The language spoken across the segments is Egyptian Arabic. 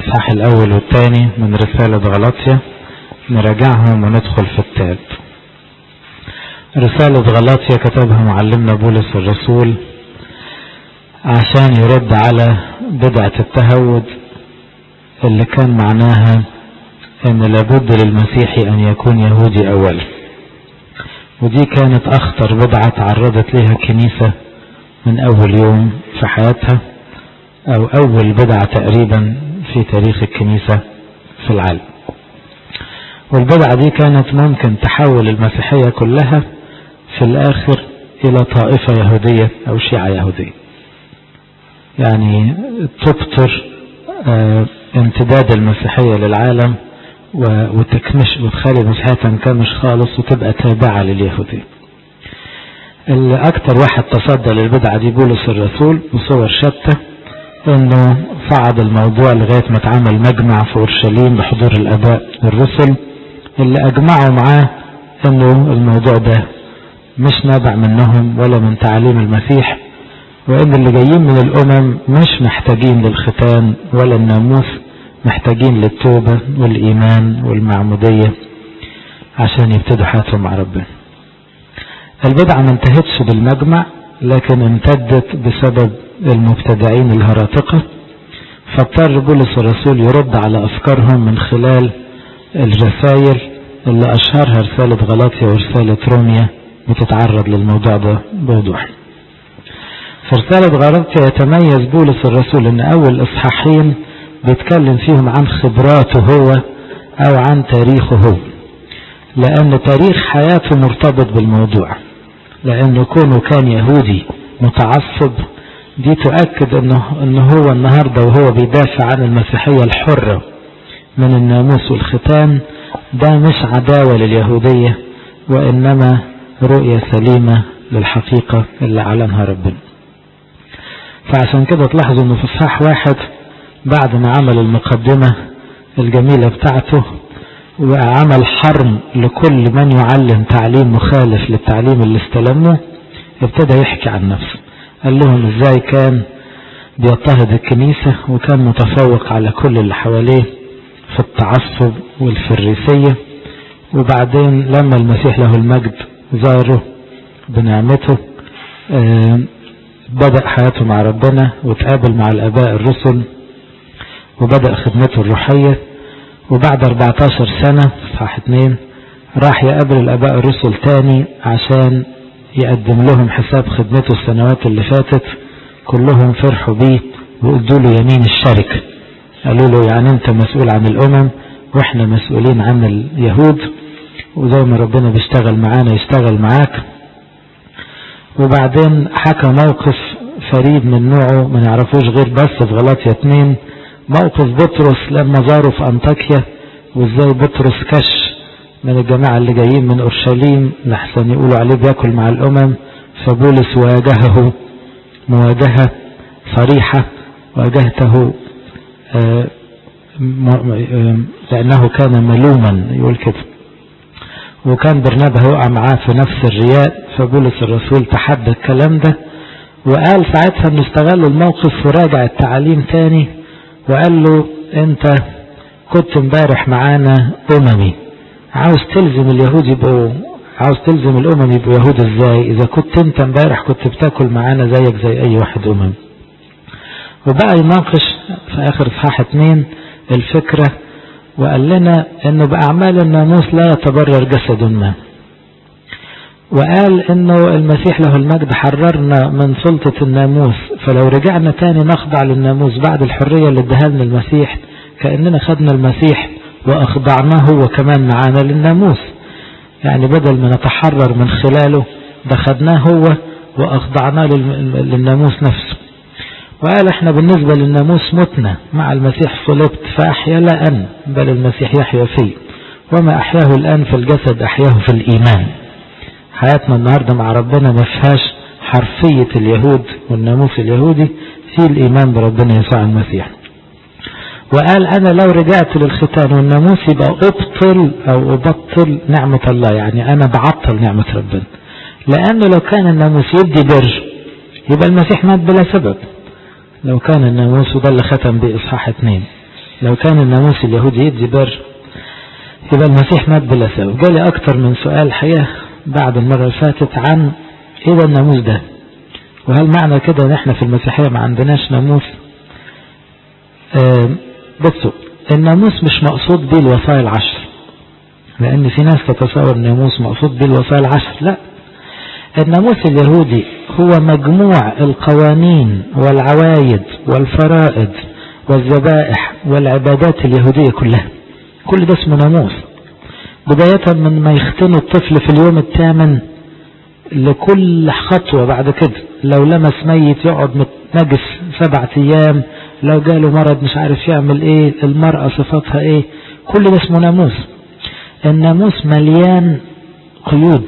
الإصحاح الأول والثاني من رسالة غلاطيا نراجعهم وندخل في التالت رسالة غلاطيا كتبها معلمنا بولس الرسول عشان يرد على بدعة التهود اللي كان معناها ان لابد للمسيح ان يكون يهودي اولا ودي كانت اخطر بدعة تعرضت لها الكنيسة من اول يوم في حياتها او اول بدعة تقريبا في تاريخ الكنيسة في العالم والبدعة دي كانت ممكن تحول المسيحية كلها في الاخر الى طائفة يهودية او شيعة يهودية يعني تبطر اه امتداد المسيحية للعالم وتكمش وتخلي المسيحية تنكمش خالص وتبقى تابعة لليهودية اللي اكتر واحد تصدى للبدعة دي بولس الرسول بصور شتى انه صعد الموضوع لغاية ما اتعمل مجمع في اورشليم بحضور الاباء والرسل اللي اجمعوا معاه انه الموضوع ده مش نابع منهم ولا من تعاليم المسيح وان اللي جايين من الامم مش محتاجين للختان ولا الناموس محتاجين للتوبة والايمان والمعمودية عشان يبتدوا حياتهم مع ربنا البدعة ما انتهتش بالمجمع لكن امتدت بسبب المبتدعين الهراطقة فاضطر بولس الرسول يرد على افكارهم من خلال الرسائل اللي اشهرها رسالة غلاطيا ورسالة روميا بتتعرض للموضوع ده بوضوح في رسالة غلاطيا يتميز بولس الرسول ان اول اصحاحين بيتكلم فيهم عن خبراته هو او عن تاريخه هو لان تاريخ حياته مرتبط بالموضوع لانه كونه كان يهودي متعصب دي تؤكد انه, إنه هو النهاردة وهو بيدافع عن المسيحية الحرة من الناموس والختان ده مش عداوة لليهودية وانما رؤية سليمة للحقيقة اللي اعلنها ربنا فعشان كده تلاحظوا انه في اصحاح واحد بعد ما عمل المقدمة الجميلة بتاعته وعمل حرم لكل من يعلم تعليم مخالف للتعليم اللي استلمه ابتدى يحكي عن نفسه قال لهم ازاي كان بيضطهد الكنيسة وكان متفوق على كل اللي حواليه في التعصب والفريسية وبعدين لما المسيح له المجد زاره بنعمته بدأ حياته مع ربنا وتقابل مع الآباء الرسل وبدأ خدمته الروحية وبعد 14 سنة صح اتنين راح يقابل الآباء الرسل تاني عشان يقدم لهم حساب خدمته السنوات اللي فاتت كلهم فرحوا بيه وادوا له يمين الشركة قالوا له يعني انت مسؤول عن الامم واحنا مسؤولين عن اليهود وزي ما ربنا بيشتغل معانا يشتغل معاك وبعدين حكى موقف فريد من نوعه ما نعرفوش غير بس في غلاطيا اتنين موقف بطرس لما زاروا في انطاكيا وازاي بطرس كش من الجماعة اللي جايين من اورشليم لحسن يقولوا عليه بياكل مع الامم فبولس واجهه مواجهة صريحة واجهته لانه كان ملوما يقول كده وكان برنابه يقع معاه في نفس الرياء فبولس الرسول تحدى الكلام ده وقال ساعتها انه استغل الموقف وراجع التعليم تاني وقال له انت كنت امبارح معانا اممي عاوز تلزم اليهود يبقوا عاوز تلزم الامم يبقوا يهود ازاي اذا كنت انت امبارح كنت بتاكل معانا زيك زي اي واحد امم وبقى يناقش في اخر اصحاح اتنين الفكرة وقال لنا انه باعمال الناموس لا يتبرر جسد ما وقال انه المسيح له المجد حررنا من سلطة الناموس فلو رجعنا تاني نخضع للناموس بعد الحرية اللي اداها لنا المسيح كأننا خدنا المسيح واخضعناه هو كمان معانا للناموس يعني بدل ما نتحرر من خلاله ده خدناه هو واخضعناه للناموس نفسه وقال احنا بالنسبة للناموس متنا مع المسيح صلبت فاحيا لا ان بل المسيح يحيا فيه وما احياه الان في الجسد احياه في الايمان حياتنا النهاردة مع ربنا ما فيهاش حرفية اليهود والناموس اليهودي في الايمان بربنا يسوع المسيح وقال انا لو رجعت للختان والناموس يبقى ابطل او ابطل نعمة الله يعني انا بعطل نعمة ربنا لانه لو كان الناموس يدي بر يبقى المسيح مات بلا سبب لو كان الناموس وده اللي ختم بإصحاح اتنين لو كان الناموس اليهودي يدي بر يبقى المسيح مات بلا سبب جالي أكتر من سؤال حقيقة بعد المرة اللي فاتت عن إيه ده الناموس ده وهل معنى كده إن إحنا في المسيحية ما عندناش ناموس آه بصوا الناموس مش مقصود به الوصايا العشر لأن في ناس تتصور الناموس مقصود به الوصايا العشر لا الناموس اليهودي هو مجموع القوانين والعوايد والفرائض والذبائح والعبادات اليهودية كلها كل ده اسمه ناموس بداية من ما يختنوا الطفل في اليوم الثامن لكل خطوة بعد كده لو لمس ميت يقعد متنجس سبعة ايام لو جاله مرض مش عارف يعمل ايه المرأة صفاتها ايه كل ده اسمه ناموس الناموس مليان قيود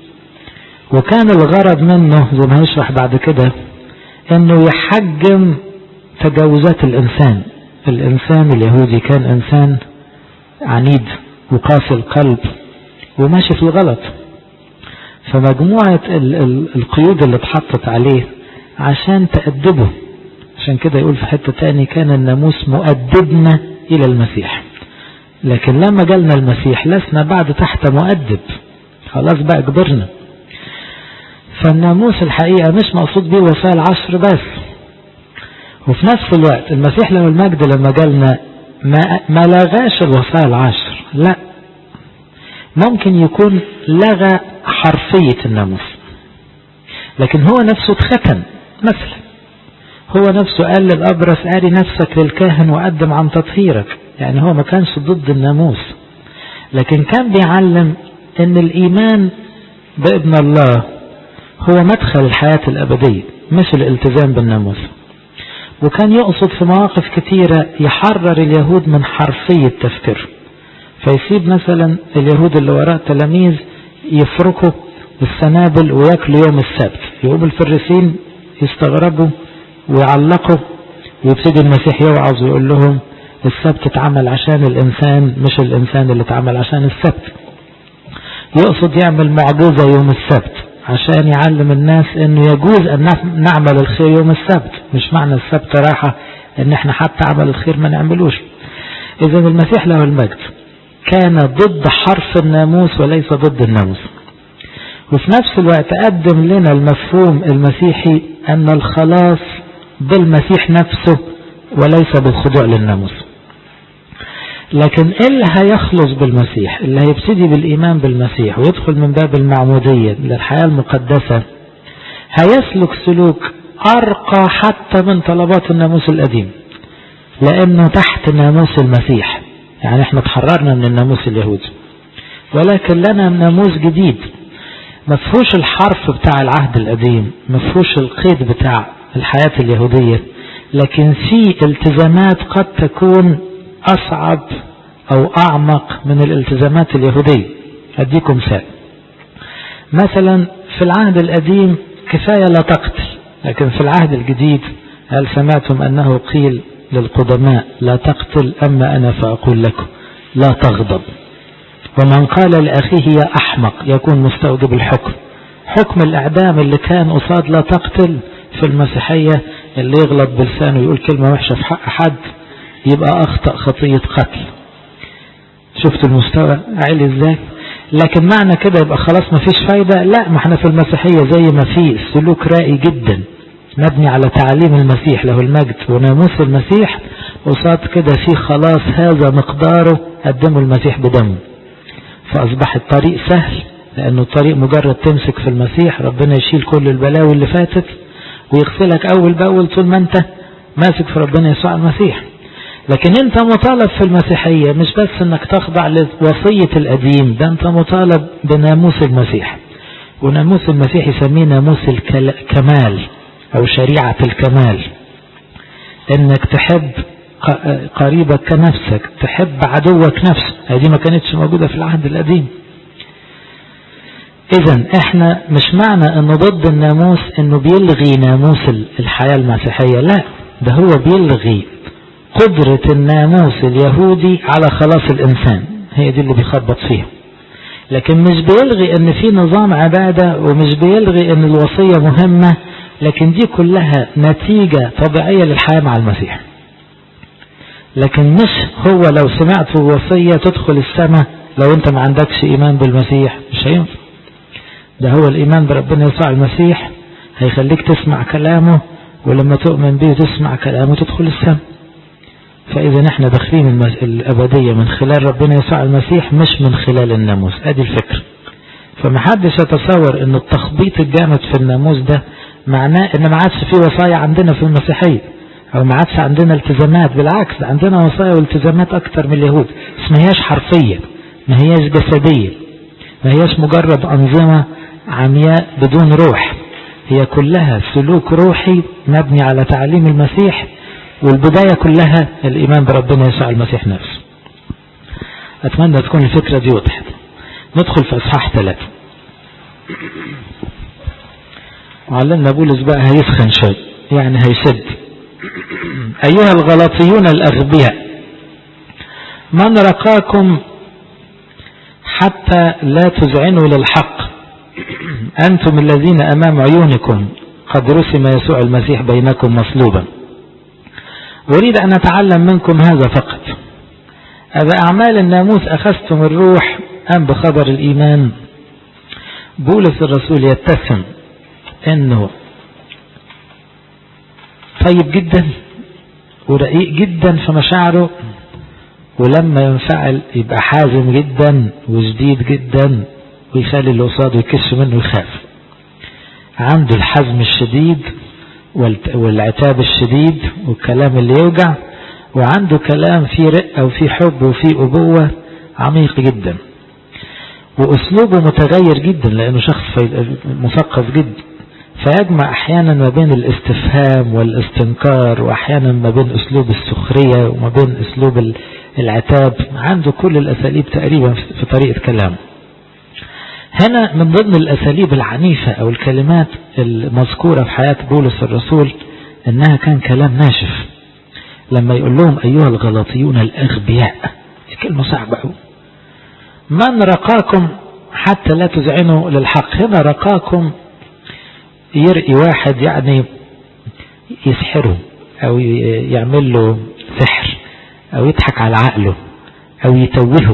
وكان الغرض منه زي ما هيشرح بعد كده انه يحجم تجاوزات الانسان الانسان اليهودي كان انسان عنيد وقاسي القلب وماشي في الغلط فمجموعة ال ال القيود اللي اتحطت عليه عشان تأدبه عشان كده يقول في حتة تاني كان الناموس مؤدبنا إلى المسيح لكن لما جالنا المسيح لسنا بعد تحت مؤدب خلاص بقى كبرنا فالناموس الحقيقة مش مقصود به وسائل العصر بس وفي نفس الوقت المسيح له المجد لما جالنا ما, ما لغاش الوصايا العشر لا ممكن يكون لغى حرفية الناموس لكن هو نفسه اتختن مثلا هو نفسه قال للأبرص آري نفسك للكاهن وقدم عن تطهيرك يعني هو ما كانش ضد الناموس لكن كان بيعلم ان الإيمان بابن الله هو مدخل الحياة الأبدية مش الالتزام بالناموس وكان يقصد في مواقف كثيرة يحرر اليهود من حرفية تفكير فيسيب مثلا اليهود اللي وراء تلاميذ يفركوا السنابل وياكلوا يوم السبت يقوم الفريسين يستغربوا ويعلقوا ويبتدي المسيح يوعظ ويقول لهم السبت اتعمل عشان الإنسان مش الإنسان اللي اتعمل عشان السبت يقصد يعمل معجزة يوم السبت عشان يعلم الناس انه يجوز ان نعمل الخير يوم السبت مش معنى السبت راحة ان احنا حتى عمل الخير ما نعملوش اذا المسيح له المجد كان ضد حرف الناموس وليس ضد الناموس وفي نفس الوقت قدم لنا المفهوم المسيحي ان الخلاص بالمسيح نفسه وليس بالخضوع للناموس لكن اللي هيخلص بالمسيح اللي هيبتدي بالإيمان بالمسيح ويدخل من باب المعمودية للحياة المقدسة هيسلك سلوك أرقى حتى من طلبات الناموس القديم لأنه تحت ناموس المسيح يعني احنا تحررنا من الناموس اليهودي ولكن لنا ناموس جديد مفهوش الحرف بتاع العهد القديم مفهوش القيد بتاع الحياة اليهودية لكن في التزامات قد تكون أصعب أو أعمق من الالتزامات اليهودية أديكم مثال مثلا في العهد القديم كفاية لا تقتل لكن في العهد الجديد هل سمعتم أنه قيل للقدماء لا تقتل أما أنا فأقول لكم لا تغضب ومن قال لأخيه يا أحمق يكون مستوجب الحكم حكم الإعدام اللي كان قصاد لا تقتل في المسيحية اللي يغلط بلسانه يقول كلمة وحشة في حق حد يبقى أخطأ خطية قتل شفت المستوى عالي ازاي لكن معنى كده يبقى خلاص ما فيش فايدة لا ما احنا في المسيحية زي ما في سلوك رائي جدا مبني على تعليم المسيح له المجد وناموس المسيح قصاد كده في خلاص هذا مقداره قدمه المسيح بدمه فأصبح الطريق سهل لأنه الطريق مجرد تمسك في المسيح ربنا يشيل كل البلاوي اللي فاتت ويغسلك أول بأول طول ما أنت ماسك في ربنا يسوع المسيح لكن انت مطالب في المسيحية مش بس انك تخضع لوصية القديم ده انت مطالب بناموس المسيح وناموس المسيح يسميه ناموس الكمال او شريعة الكمال انك تحب قريبك كنفسك تحب عدوك نفسه هذه ما كانتش موجودة في العهد القديم اذا احنا مش معنى انه ضد الناموس انه بيلغي ناموس الحياة المسيحية لا ده هو بيلغي قدرة الناموس اليهودي على خلاص الإنسان هي دي اللي بيخبط فيها لكن مش بيلغي ان في نظام عبادة ومش بيلغي ان الوصية مهمة لكن دي كلها نتيجة طبيعية للحياة مع المسيح لكن مش هو لو سمعت الوصية تدخل السماء لو انت ما عندكش ايمان بالمسيح مش هينفع ده هو الايمان بربنا يسوع المسيح هيخليك تسمع كلامه ولما تؤمن به وتسمع كلامه تدخل السماء فاذا احنا داخلين الابدية من خلال ربنا يسوع المسيح مش من خلال الناموس ادي الفكر فمحدش يتصور ان التخبيط الجامد في الناموس ده معناه ان ما عادش في وصايا عندنا في المسيحية او ما عادش عندنا التزامات بالعكس عندنا وصايا والتزامات اكتر من اليهود بس ما هياش حرفية ما هياش جسدية ما هياش مجرد انظمة عمياء بدون روح هي كلها سلوك روحي مبني على تعليم المسيح والبداية كلها الإيمان بربنا يسوع المسيح نفسه أتمنى تكون الفكرة دي وضحت ندخل في إصحاح ثلاثة معلمنا بولس بقى هيسخن شوي يعني هيشد أيها الغلطيون الأغبياء من رقاكم حتى لا تذعنوا للحق أنتم الذين أمام عيونكم قد رسم يسوع المسيح بينكم مصلوبا أريد أن أتعلم منكم هذا فقط أبأعمال الناموس أخذتم الروح أم بخبر الإيمان بولس الرسول يتسم أنه طيب جدا ورقيق جدا في مشاعره ولما ينفعل يبقى حازم جدا وشديد جدا ويخلي اللي قصاده يكش منه يخاف عنده الحزم الشديد والعتاب الشديد والكلام اللي يوجع وعنده كلام فيه رقة وفيه حب وفيه أبوة عميق جدا وأسلوبه متغير جدا لأنه شخص مثقف جدا فيجمع أحيانا ما بين الاستفهام والاستنكار وأحيانا ما بين أسلوب السخرية وما بين أسلوب العتاب عنده كل الأساليب تقريبا في طريقة كلامه هنا من ضمن الأساليب العنيفة أو الكلمات المذكورة في حياة بولس الرسول إنها كان كلام ناشف لما يقول لهم أيها الغلطيون الأغبياء كلمة صعبة من رقاكم حتى لا تذعنوا للحق هنا رقاكم يرقي واحد يعني يسحره أو يعمل له سحر أو يضحك على عقله أو يتوهه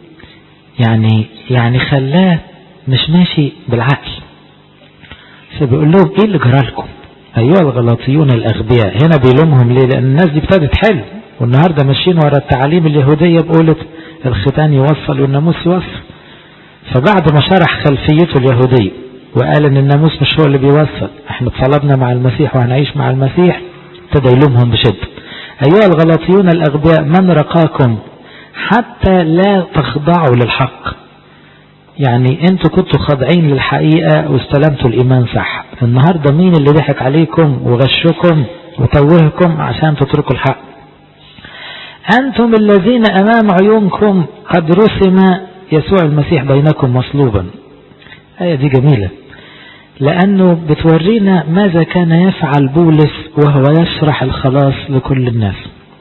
يعني يعني خلاه مش ماشي بالعقل فبيقول لهم ايه اللي جرالكم ايها الغلاطيون الاغبياء هنا بيلومهم ليه لان الناس دي ابتدت حلو والنهاردة ماشيين ورا التعاليم اليهودية بقولة الختان يوصل والناموس يوصل فبعد ما شرح خلفيته اليهودية وقال ان الناموس مش هو اللي بيوصل احنا اتصلبنا مع المسيح وهنعيش مع المسيح ابتدى يلومهم بشدة ايها الغلاطيون الاغبياء من رقاكم حتى لا تخضعوا للحق يعني انتوا كنتوا خاضعين للحقيقة واستلمتوا الايمان صح النهاردة مين اللي ضحك عليكم وغشكم وتوهكم عشان تتركوا الحق انتم الذين امام عيونكم قد رسم يسوع المسيح بينكم مصلوبا آية دي جميلة لأنه بتورينا ماذا كان يفعل بولس وهو يشرح الخلاص لكل الناس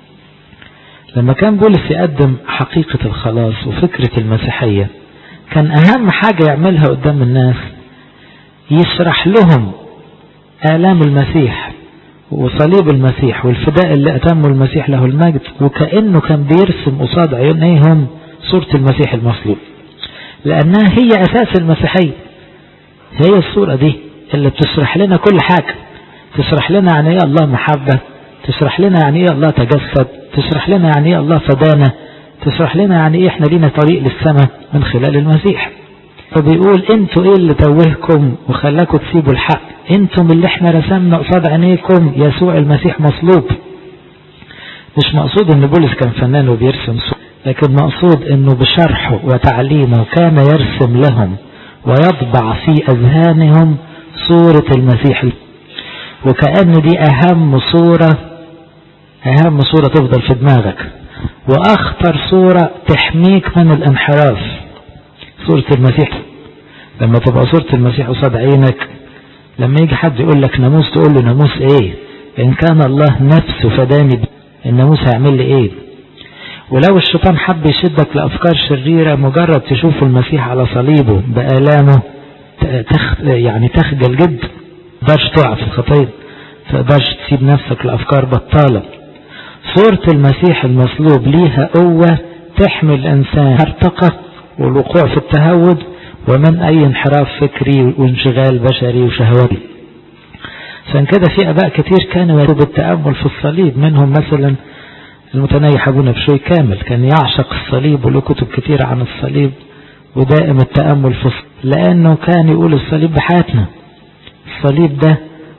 لما كان بولس يقدم حقيقة الخلاص وفكرة المسيحية كان أهم حاجة يعملها قدام الناس يشرح لهم آلام المسيح وصليب المسيح والفداء اللي أتمه المسيح له المجد وكأنه كان بيرسم قصاد عينيهم صورة المسيح المصلوب لأنها هي أساس المسيحية هي الصورة دي اللي بتشرح لنا كل حاجة تشرح لنا يعني ايه الله محبة تشرح لنا يعني ايه الله تجسد تشرح لنا يعني ايه الله فدانا تشرح لنا يعني ايه احنا لينا طريق للسماء من خلال المسيح فبيقول انتوا ايه اللي توهكم وخلاكم تسيبوا الحق انتم اللي احنا رسمنا قصاد عينيكم يسوع المسيح مصلوب مش مقصود ان بولس كان فنان وبيرسم صور لكن مقصود انه بشرحه وتعليمه كان يرسم لهم ويطبع في اذهانهم صورة المسيح وكأن دي اهم صورة اهم صورة تفضل في دماغك واخطر صورة تحميك من الانحراف صورة المسيح لما تبقى صورة المسيح قصاد عينك لما يجي حد يقول لك ناموس تقول له ناموس ايه ان كان الله نفسه فداني الناموس هيعمل لي ايه ولو الشيطان حب يشدك لأفكار شريرة مجرد تشوف المسيح على صليبه بآلامه تخ يعني تخجل جدا تقدرش تقع في الخطية تقدرش تسيب نفسك لأفكار بطالة صورة المسيح المصلوب ليها قوة تحمي الإنسان هرطقة والوقوع في التهود ومن أي انحراف فكري وانشغال بشري وشهواتي عشان كده في أباء كتير كانوا يروا بالتأمل في الصليب منهم مثلا المتنيح أبونا بشوي كامل كان يعشق الصليب وله كتب كتير عن الصليب ودائم التأمل في الصليب لأنه كان يقول الصليب بحياتنا الصليب ده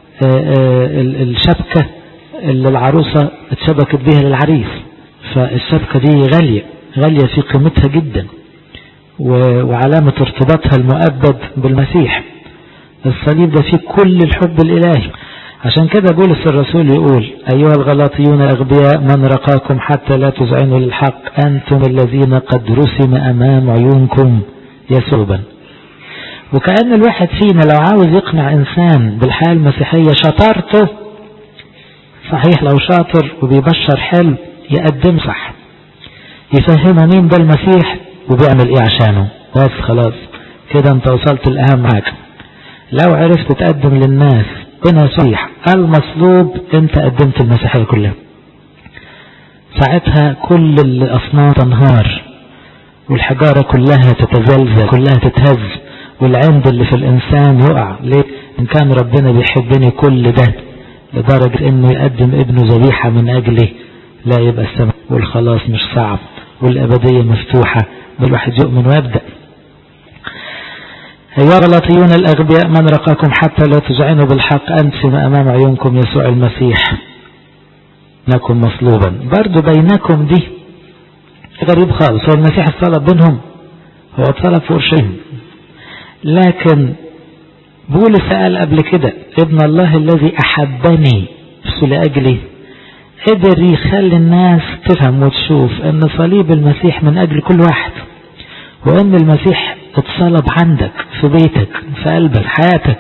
الشبكة اللي العروسة اتشبكت بها للعريس فالشبكة دي غالية غالية في قيمتها جدا وعلامة ارتباطها المؤبد بالمسيح الصليب ده فيه كل الحب الإلهي عشان كده بولس الرسول يقول أيها الغلاطيون الأغبياء من رقاكم حتى لا تزعنوا للحق أنتم الذين قد رسم أمام عيونكم يسوبا وكأن الواحد فينا لو عاوز يقنع إنسان بالحياة المسيحية شطارته صحيح لو شاطر وبيبشر حلو يقدم صح يفهمه مين ده المسيح وبيعمل ايه عشانه بس خلاص كده انت وصلت الأهم حاجة لو عرفت تقدم للناس هنا صحيح المصلوب انت قدمت المسيحية كلها ساعتها كل الأصنام تنهار والحجارة كلها تتزلزل كلها تتهز والعند اللي في الإنسان يقع ليه إن كان ربنا بيحبني كل ده لدرجة إنه يقدم ابنه ذبيحة من أجلي لا يبقى السماء والخلاص مش صعب والأبدية مفتوحة بل الواحد يؤمن ويبدأ أيها الغلاطيون الأغبياء من رقاكم حتى لا تزعنوا بالحق أنتم أمام عيونكم يسوع المسيح نكن مصلوبا برضو بينكم دي غريب خالص هو المسيح اتصلب بينهم هو اتصلب في أورشليم لكن بولس قال قبل كده ابن الله الذي أحبني لأجلي قدر يخلي الناس تفهم وتشوف ان صليب المسيح من اجل كل واحد وان المسيح اتصلب عندك في بيتك في قلبك في حياتك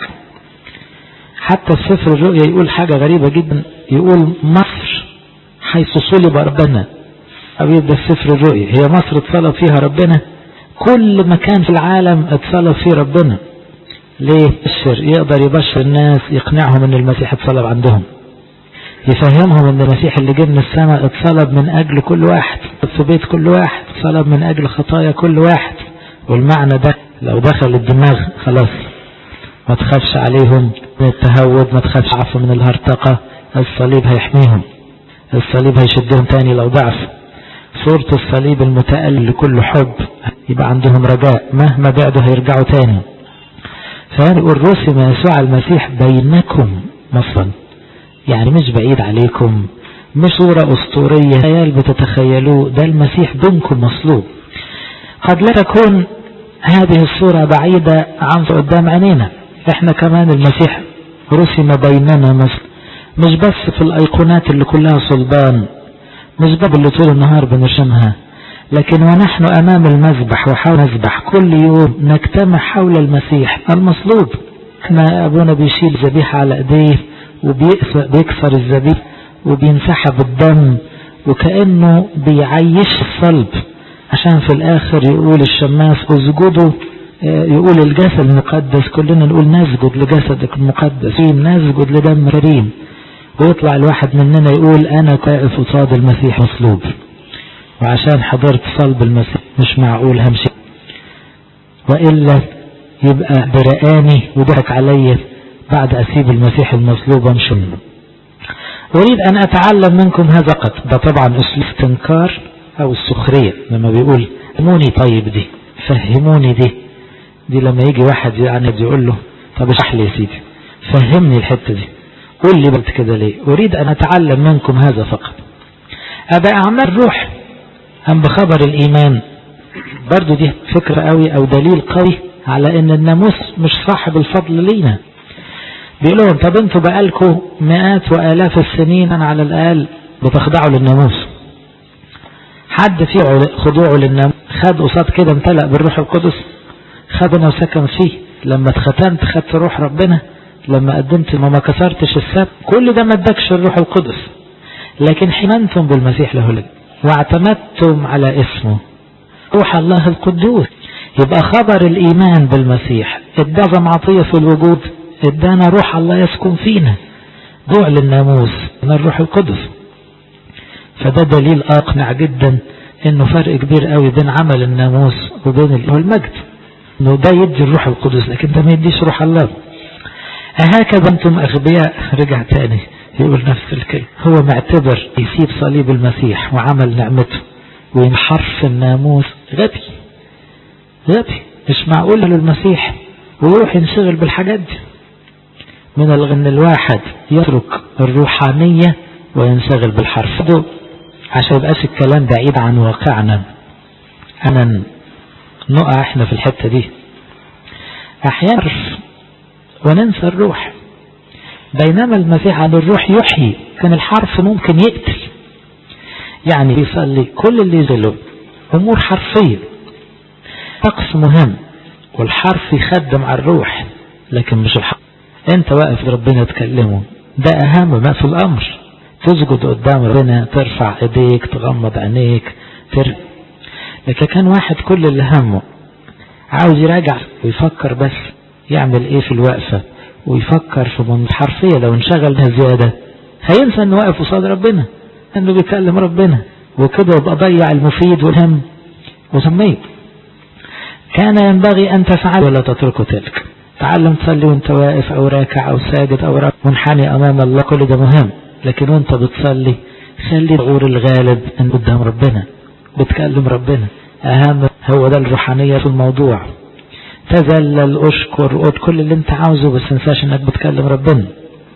حتى في سفر الرؤيا يقول حاجة غريبة جدا يقول مصر حيث صلب ربنا أبيض ده سفر الرؤيا هي مصر اتصلب فيها ربنا كل مكان في العالم اتصلب فيه ربنا ليه بشر يقدر يبشر الناس يقنعهم ان المسيح اتصلب عندهم يفهمهم ان المسيح اللي جه من السماء اتصلب من اجل كل واحد في بيت كل واحد اتصلب من اجل خطايا كل واحد والمعنى ده لو دخل الدماغ خلاص ما تخافش عليهم من التهود ما تخافش عفوا من الهرطقة الصليب هيحميهم الصليب هيشدهم تاني لو ضعف صورة الصليب المتأل لكل حب يبقى عندهم رجاء مهما بعدوا هيرجعوا تاني فيقول رسم يسوع المسيح بينكم مصرا يعني مش بعيد عليكم مش صورة أسطورية خيال بتتخيلوه ده المسيح بينكم مصلوب قد لا تكون هذه الصورة بعيدة عن قدام عينينا احنا كمان المسيح رسم بيننا مصر مش بس في الأيقونات اللي كلها صلبان مش باب اللي طول النهار بنرسمها لكن ونحن أمام المذبح وحول المذبح كل يوم نجتمع حول المسيح المصلوب احنا أبونا بيشيل ذبيحة على ايديه وبيكسر الزبيب وبينسحب الدم وكأنه بيعيش الصلب عشان في الآخر يقول الشماس اسجدوا يقول الجسد المقدس كلنا نقول نسجد لجسدك المقدس نسجد لدم كريم ويطلع الواحد مننا يقول أنا واقف قصاد المسيح مصلوب وعشان حضرت صلب المسيح مش معقول همشي وإلا يبقى برقاني وضحك عليا بعد أسيب المسيح المصلوب وامشي منه أريد أن أتعلم منكم هذا قط ده طبعا أسلوب استنكار أو السخرية لما بيقول فهموني طيب دي فهموني دي دي لما يجي واحد يعني يقول له طب اشرح لي يا سيدي فهمني الحتة دي قول لي بنت كده ليه أريد أن أتعلم منكم هذا فقط أبا أعمال الروح أم بخبر الإيمان برضو دي فكرة قوي أو دليل قوي على أن الناموس مش صاحب الفضل لينا بيقول لهم طب انتوا بقالكم مئات وآلاف السنين أنا على الأقل بتخضعوا للناموس حد فيه خضوعه للناموس خد قصاد كده امتلأ بالروح القدس خدنا وسكن فيه لما اتختنت خدت روح ربنا لما قدمت ما ما كسرتش السبت كل ده ما ادكش الروح القدس لكن حمنتم بالمسيح له لك واعتمدتم على اسمه روح الله القدوس يبقى خبر الإيمان بالمسيح ادى عطية في الوجود ادانا روح الله يسكن فينا ضوع للناموس من الروح القدس فده دليل أقنع جدا انه فرق كبير قوي بين عمل الناموس وبين المجد انه ده يدي الروح القدس لكن ده ما يديش روح الله أهكذا أنتم أغبياء رجع تاني يقول نفس الكلمة هو معتبر يسيب صليب المسيح وعمل نعمته وينحرف الناموس غبي غبي مش معقول للمسيح ويروح ينشغل بالحاجات دي من ان الواحد يترك الروحانية وينشغل بالحرف ده عشان يبقاش الكلام بعيد عن واقعنا انا نقع احنا في الحتة دي احيانا وننسى الروح بينما المسيح عن الروح يحيي كان الحرف ممكن يقتل يعني بيصلي كل اللي يزله امور حرفية طقس مهم والحرف يخدم على الروح لكن مش الحرف انت واقف ربنا تكلمه ده اهم ما في الامر تسجد قدام ربنا ترفع ايديك تغمض عينيك تر... لكن كان واحد كل اللي همه عاوز يراجع ويفكر بس يعمل ايه في الوقفة ويفكر في من حرفية لو انشغل بها زيادة هينسى انه واقف قصاد ربنا انه بيكلم ربنا وكده يبقى ضيع المفيد والهم وسميه كان ينبغي ان تفعل ولا تتركه تلك تعلم تصلي وانت واقف او راكع او ساجد او راكع منحني امام الله كل ده مهم لكن وانت بتصلي خلي الغور الغالب ان قدام ربنا بتكلم ربنا اهم هو ده الروحانية في الموضوع تذلل اشكر قد كل اللي انت عاوزه بس انساش انك بتكلم ربنا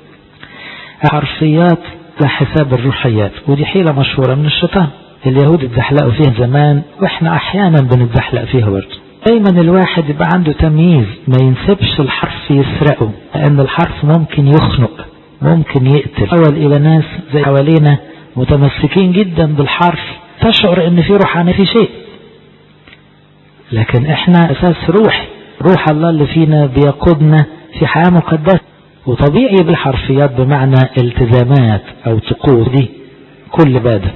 حرفيات لحساب الروحيات ودي حيلة مشهورة من الشيطان اليهود اتزحلقوا فيها زمان واحنا احيانا بنتزحلق فيها برضه دايما الواحد يبقى عنده تمييز ما ينسبش الحرف يسرقه لان الحرف ممكن يخنق ممكن يقتل اول الى ناس زي حوالينا متمسكين جدا بالحرف تشعر ان في روحانية في شيء لكن احنا اساس روح روح الله اللي فينا بيقودنا في حياة مقدسة وطبيعي بالحرفيات بمعنى التزامات او طقوس دي كل بادة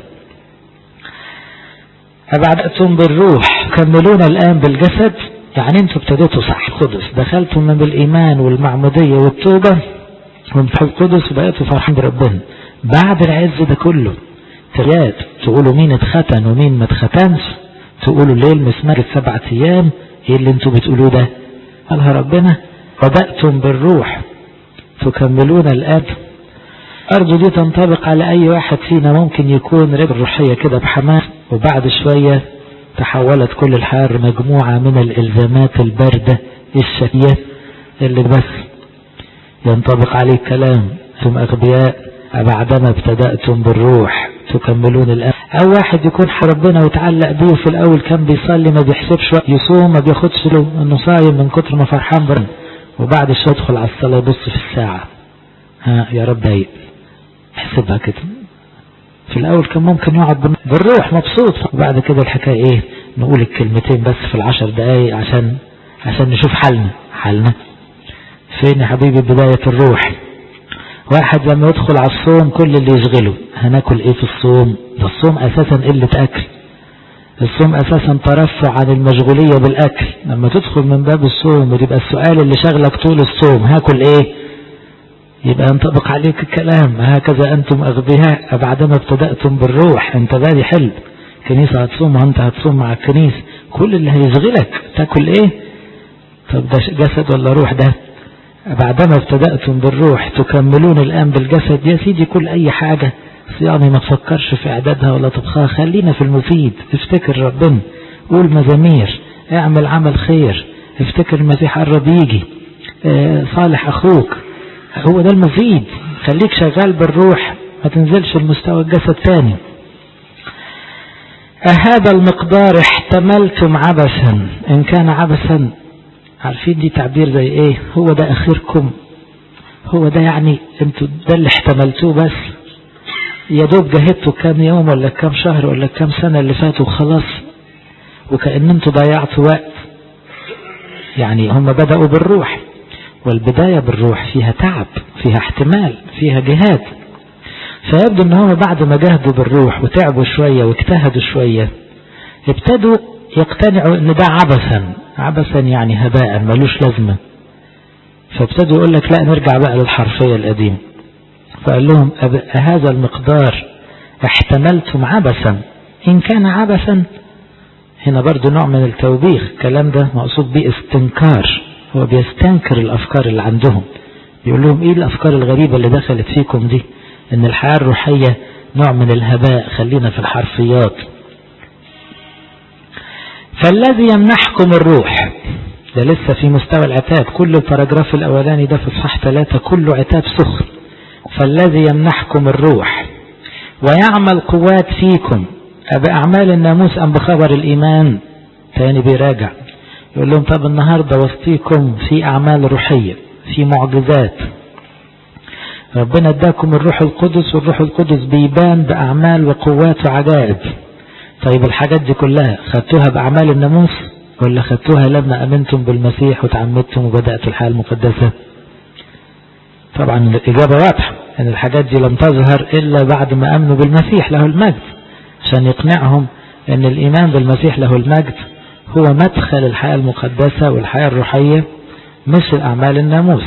أبعدتم بالروح كملون الآن بالجسد يعني انتوا ابتديتوا صح القدس دخلتم من بالإيمان والمعمودية والتوبة ومسح القدس وبقيتوا فرحين بربنا بعد العز ده كله تريات تقولوا مين اتختن ومين ما اتختنش تقولوا ليه المسمار سبعة أيام ايه اللي انتوا بتقولوه ده قالها ربنا بدأتم بالروح تكملون الآب أرجو دي تنطبق على أي واحد فينا ممكن يكون رجل روحية كده بحماس وبعد شوية تحولت كل الحار مجموعة من الإلزامات الباردة الشقية اللي بس ينطبق عليه الكلام ثم أغبياء بعدما ابتدأتم بالروح تكملون الآن أو واحد يكون ربنا وتعلق بيه في الأول كان بيصلي ما بيحسبش وقت يصوم ما بياخدش له إنه صايم من كتر ما فرحان برن وبعد شوية يدخل على الصلاة يبص في الساعة ها يا رب ضايق احسبها كده في الأول كان ممكن يقعد بالروح مبسوط وبعد كده الحكاية إيه نقول الكلمتين بس في العشر دقايق عشان عشان نشوف حالنا حالنا فين يا حبيبي بداية الروح واحد لما يدخل على الصوم كل اللي يشغله هناكل ايه في الصوم ده الصوم اساسا قلة اكل الصوم اساسا ترفع عن المشغولية بالاكل لما تدخل من باب الصوم ويبقى السؤال اللي شغلك طول الصوم هاكل ايه يبقى ينطبق عليك الكلام هكذا أنتم أغبياء بعدما ابتدأتم بالروح أنت بادي حلب كنيسة هتصوم وأنت هتصوم مع الكنيسة كل اللي هيشغلك تاكل إيه طب ده جسد ولا روح ده بعدما ابتدأتم بالروح تكملون الآن بالجسد يا سيدي كل أي حاجة صيامي ما تفكرش في إعدادها ولا طبخها خلينا في المفيد افتكر ربنا قول مزامير اعمل عمل خير افتكر المسيح قرب يجي اه صالح أخوك هو ده المفيد خليك شغال بالروح ما تنزلش المستوى الجسد تاني أهذا المقدار احتملتم عبثا إن كان عبثا عارفين دي تعبير زي ايه هو ده اخركم هو ده يعني انتوا ده اللي احتملتوه بس يا دوب جهدتوا كام يوم ولا كام شهر ولا كام سنة اللي فاتوا خلاص وكأن انتوا ضيعتوا وقت يعني هم بدأوا بالروح والبداية بالروح فيها تعب فيها احتمال فيها جهاد فيبدو ان هم بعد ما جهدوا بالروح وتعبوا شوية واجتهدوا شوية ابتدوا يقتنعوا ان ده عبثا عبثا يعني هباء ملوش لازمة فابتدوا يقول لك لا نرجع بقى للحرفية القديمة فقال لهم هذا المقدار احتملتم عبثا إن كان عبثا هنا برضو نوع من التوبيخ الكلام ده مقصود به استنكار هو بيستنكر الأفكار اللي عندهم بيقول لهم إيه الأفكار الغريبة اللي دخلت فيكم دي إن الحياة الروحية نوع من الهباء خلينا في الحرفيات فالذي يمنحكم الروح ده لسه في مستوى العتاب كل الباراجراف الأولاني ده في إصحاح ثلاثة كله عتاب سخر فالذي يمنحكم الروح ويعمل قوات فيكم بأعمال الناموس أم بخبر الإيمان تاني بيراجع يقول لهم طب النهاردة وسطيكم في أعمال روحية في معجزات ربنا اداكم الروح القدس والروح القدس بيبان بأعمال وقوات وعجائب طيب الحاجات دي كلها خدتوها بأعمال الناموس ولا خدتوها لما أمنتم بالمسيح وتعمدتم وبدأتوا الحياة المقدسة طبعا الإجابة واضحة أن الحاجات دي لم تظهر إلا بعد ما أمنوا بالمسيح له المجد عشان يقنعهم أن الإيمان بالمسيح له المجد هو مدخل الحياة المقدسة والحياة الروحية مش الأعمال الناموس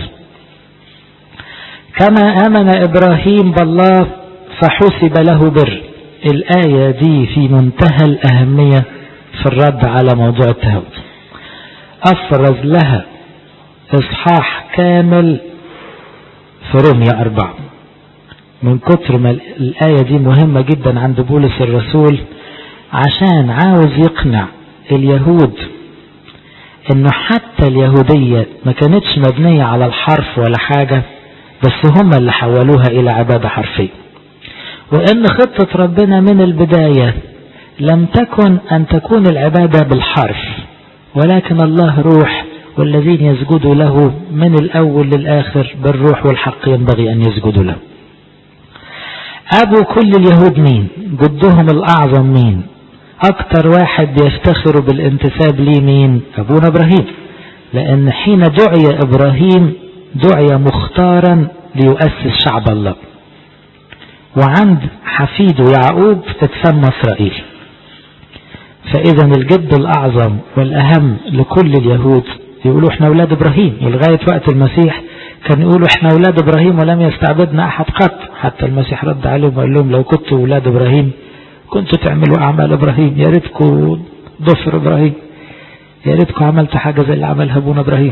كما آمن إبراهيم بالله فحسب له بر الآية دي في منتهى الأهمية في الرد على موضوع التهود أفرز لها إصحاح كامل في روميا أربعة من كتر ما الآية دي مهمة جدا عند بولس الرسول عشان عاوز يقنع اليهود انه حتى اليهودية ما كانتش مبنية على الحرف ولا حاجة بس هم اللي حولوها الى عبادة حرفية وان خطة ربنا من البداية لم تكن ان تكون العبادة بالحرف ولكن الله روح والذين يسجدوا له من الاول للاخر بالروح والحق ينبغي ان يسجدوا له ابو كل اليهود مين جدهم الاعظم مين اكتر واحد بيفتخروا بالانتساب ليه مين ابونا ابراهيم لان حين دعي ابراهيم دعي مختارا ليؤسس شعب الله وعند حفيده يعقوب اتسمى اسرائيل فاذا الجد الاعظم والاهم لكل اليهود يقولوا احنا اولاد ابراهيم ولغايه وقت المسيح كان يقولوا احنا اولاد ابراهيم ولم يستعبدنا احد قط حتى المسيح رد عليهم وقال لهم لو كنتوا اولاد ابراهيم كنتوا تعملوا اعمال ابراهيم يا ريتكم ضفر ابراهيم يا ريتكم عملتوا حاجه زي اللي عملها ابونا ابراهيم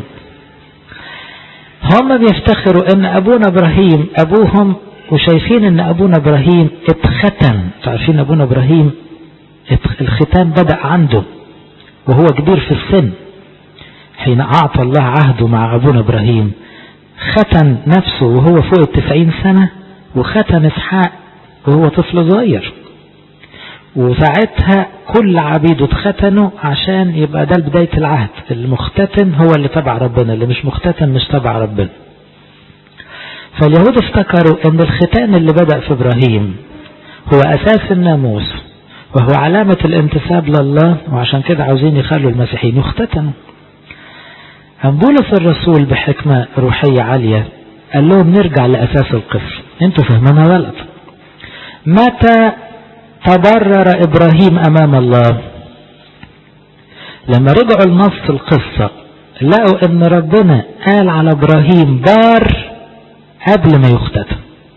هم بيفتخروا ان ابونا ابراهيم ابوهم وشايفين ان ابونا ابراهيم اتختم عارفين ابونا ابراهيم الختام بدا عنده وهو كبير في السن حين اعطى الله عهده مع ابونا ابراهيم ختن نفسه وهو فوق التسعين سنة وختن اسحاق وهو طفل صغير وساعتها كل عبيده اتختنوا عشان يبقى ده بداية العهد المختتن هو اللي تبع ربنا اللي مش مختتن مش تبع ربنا فاليهود افتكروا ان الختان اللي بدأ في ابراهيم هو اساس الناموس وهو علامة الانتساب لله وعشان كده عاوزين يخلوا المسيحيين يختتنوا أم بولس الرسول بحكمة روحية عالية قال لهم نرجع لأساس القصة انتوا فهمنا غلط متى تبرر إبراهيم أمام الله لما رجعوا لنص القصة لقوا ان ربنا قال على ابراهيم بار قبل ما يختتم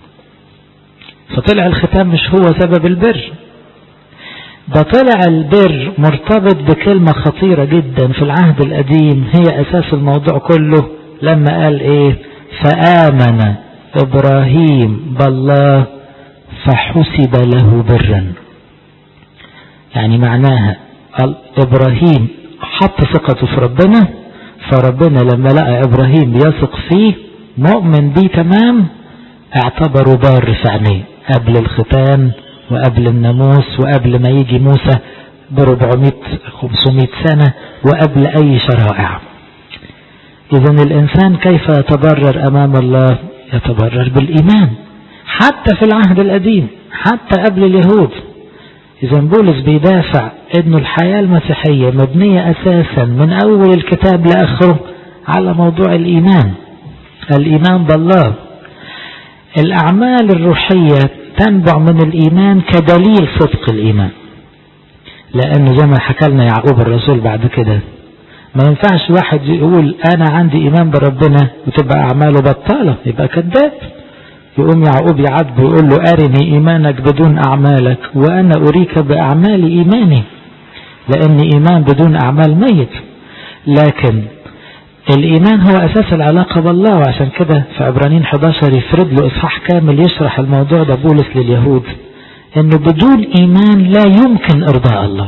فطلع الختام مش هو سبب البر ده طلع البر مرتبط بكلمة خطيرة جدا في العهد القديم هي أساس الموضوع كله لما قال إيه فآمن إبراهيم بالله فحسب له برا يعني معناها إبراهيم حط ثقته في ربنا فربنا لما لقى إبراهيم بيثق فيه مؤمن بيه تمام اعتبره بار في عينيه قبل الختان وقبل الناموس وقبل ما يجي موسى ب 400 500 سنة وقبل أي شرائع إذا الإنسان كيف يتبرر أمام الله يتبرر بالإيمان حتى في العهد القديم حتى قبل اليهود إذا بولس بيدافع أن الحياة المسيحية مبنية أساسا من أول الكتاب لآخره على موضوع الإيمان الإيمان بالله الأعمال الروحية تنبع من الإيمان كدليل صدق الإيمان لأنه زي ما حكى لنا يعقوب الرسول بعد كده ما ينفعش واحد يقول أنا عندي إيمان بربنا وتبقى أعماله بطالة يبقى كذاب يقوم يعقوب يعاتبه يقول له أرني إيمانك بدون أعمالك وأنا أريك بأعمال إيماني لأن إيمان بدون أعمال ميت لكن الإيمان هو أساس العلاقة بالله وعشان كده في عبرانين 11 يفرد له إصحاح كامل يشرح الموضوع ده بولس لليهود إنه بدون إيمان لا يمكن إرضاء الله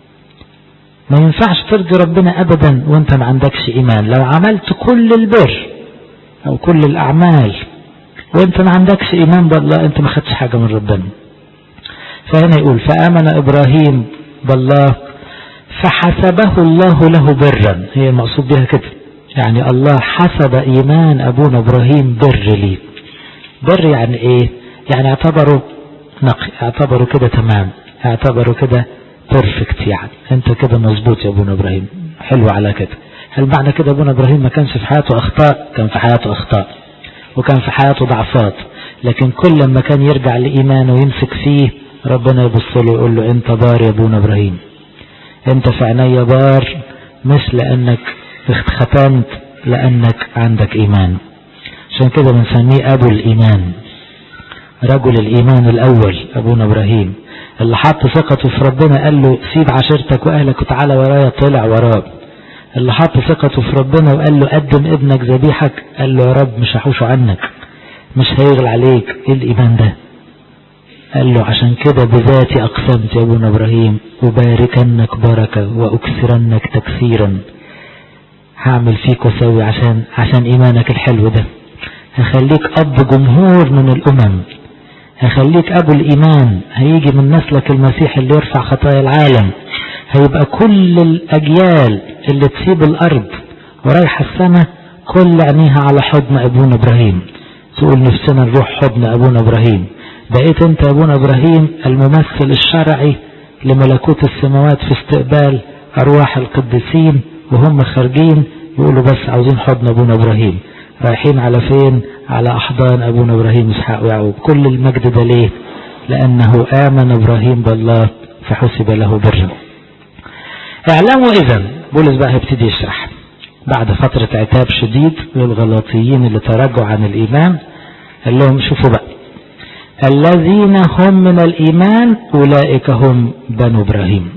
ما ينفعش ترضي ربنا أبدا وأنت ما عندكش إيمان لو عملت كل البر أو كل الأعمال وأنت ما عندكش إيمان بالله أنت ما خدتش حاجة من ربنا فهنا يقول فآمن إبراهيم بالله فحسبه الله له برا هي المقصود بها كده يعني الله حسب إيمان أبونا إبراهيم بر لي بر يعني إيه يعني اعتبره نقي اعتبره كده تمام اعتبره كده بيرفكت يعني انت كده مظبوط يا ابونا ابراهيم حلو على كده هل معنى كده ابونا ابراهيم ما كانش في حياته اخطاء كان في حياته اخطاء وكان في حياته ضعفات لكن كل ما كان يرجع لايمانه ويمسك فيه ربنا يبص له يقول له انت بار يا ابونا ابراهيم انت في عينيا بار مش لانك ختمت لانك عندك ايمان عشان كده بنسميه ابو الايمان رجل الايمان الاول ابونا ابراهيم اللي حط ثقته في ربنا قال له سيب عشيرتك واهلك وتعالى ورايا طلع وراه اللي حط ثقته في ربنا وقال له قدم ابنك ذبيحك قال له يا رب مش هحوشه عنك مش هيغل عليك ايه الايمان ده قال له عشان كده بذاتي اقسمت يا ابونا ابراهيم اباركنك بركه واكثرنك تكثيرا هعمل فيك واسوي عشان عشان ايمانك الحلو ده هخليك اب جمهور من الامم هخليك ابو الايمان هيجي من نسلك المسيح اللي يرفع خطايا العالم هيبقى كل الاجيال اللي تسيب الارض ورايحه السماء كل عينيها على حضن ابونا ابراهيم تقول نفسنا نروح حضن ابونا ابراهيم بقيت انت يا ابونا ابراهيم الممثل الشرعي لملكوت السماوات في استقبال ارواح القديسين وهم خارجين يقولوا بس عاوزين حضن ابونا ابراهيم رايحين على فين على احضان ابونا ابراهيم اسحاق ويعقوب كل المجد ده ليه لانه امن ابراهيم بالله فحسب له برا اعلموا اذا بولس بقى هيبتدي يشرح بعد فترة عتاب شديد للغلاطيين اللي تراجعوا عن الايمان قال لهم شوفوا بقى الذين هم من الايمان اولئك هم بنو ابراهيم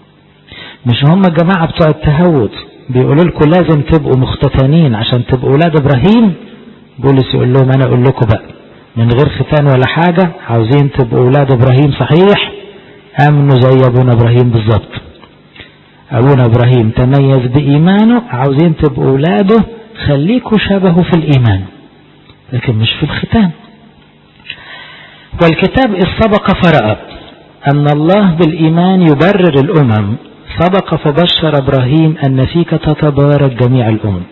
مش هم الجماعة بتوع التهود بيقولوا لكم لازم تبقوا مختتنين عشان تبقوا ولاد ابراهيم بولس يقول لهم انا اقول لكم بقى من غير ختان ولا حاجة عاوزين تبقوا ولاد ابراهيم صحيح امنوا زي ابونا ابراهيم بالظبط ابونا ابراهيم تميز بايمانه عاوزين تبقوا ولاده خليكوا شبهه في الايمان لكن مش في الختان والكتاب إذ سبق فرأى أن الله بالإيمان يبرر الأمم سبق فبشر إبراهيم أن فيك تتبارك جميع الأمم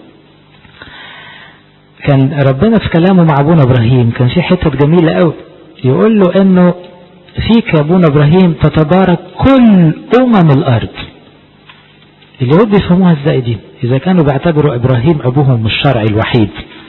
كان ربنا في كلامه مع أبونا إبراهيم كان في حتة جميلة قوي يقول له أنه فيك يا أبونا إبراهيم تتبارك كل أمم الأرض اليهود بيفهموها ازاي دي إذا كانوا بيعتبروا إبراهيم أبوهم الشرعي الوحيد